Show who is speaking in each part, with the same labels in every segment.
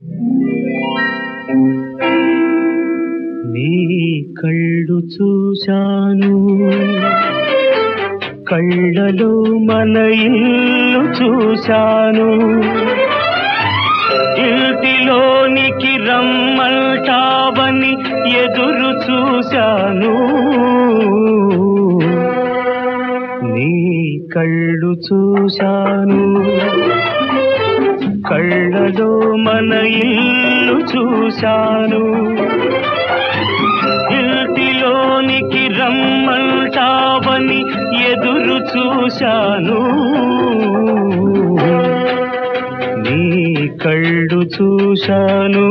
Speaker 1: నీ కళ్ళు చూశాను కళ్ళలో మన ఇల్లు చూశాను ఇంటిలోనికి రమ్మంటావని ఎదురు చూశాను నీ కళ్ళు చూశాను కళ్ళలో మన ఇల్లు చూశాను ఇంటిలోనికి రమ్మంటావని ఎదురు చూశాను నీ కళ్ళు చూశాను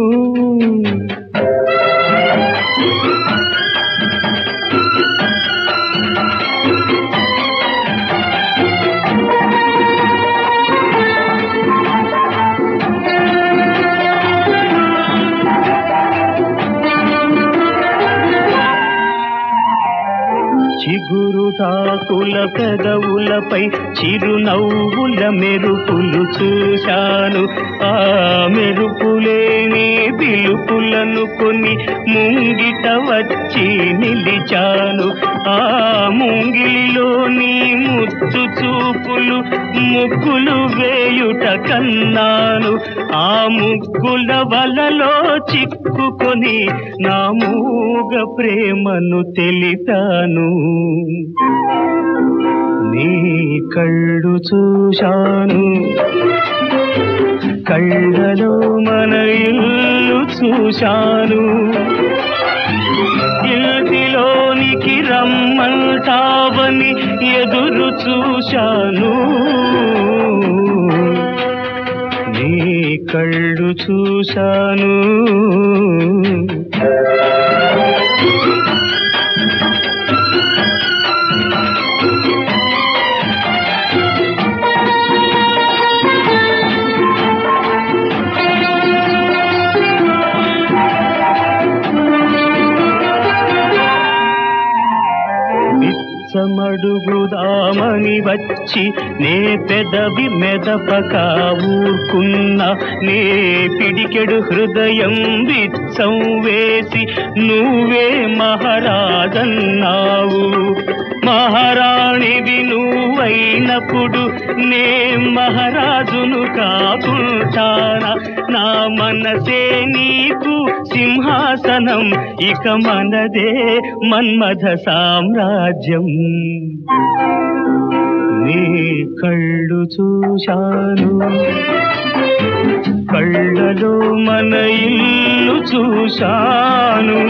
Speaker 1: చిగురుటాకుల పెదవులపై చిరునవ్వుల మెరుపులు చూశాను ఆ మెరుపులేని పిలుపులను కొని ముంగిట వచ్చి నిలిచాను ఆ ముంగిలిలోని ముద్దు చూపులు ముగ్గులు వేయుట కన్నాను ఆ ముగ్గుల వలలో చిక్కుకొని నా మూగ ప్రేమను తెలిపాను నీ కళ్ళు చూశాను కళ్ళలో మన ఇల్లు చూశాను ఇంటిలోనికి రమ్మంటావని ఎదురు చూశాను నీ కళ్ళు చూశాను బిచ్చమడుగుదామని వచ్చి నే పెదవి మెదపక ఊరుకున్నా నే పిడికెడు హృదయం బిచ్చం వేసి నువ్వే మహారాజన్నావు మహారాణివి నువ్వైనప్పుడు నే మహారాజును కాకుంటానా నా మనసే నీకు సింహాసనం ఇక మనదే మన్మథ సామ్రాజ్యం నీ కళ్ళు చూశాను కళ్ళలో మన ఇల్లు చూశాను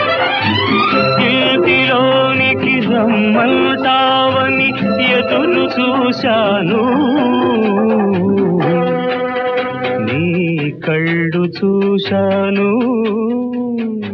Speaker 1: ఇంటిలోనికి రమ్మంటావని ఎదురు చూశాను నీ కళ్ళు చూశాను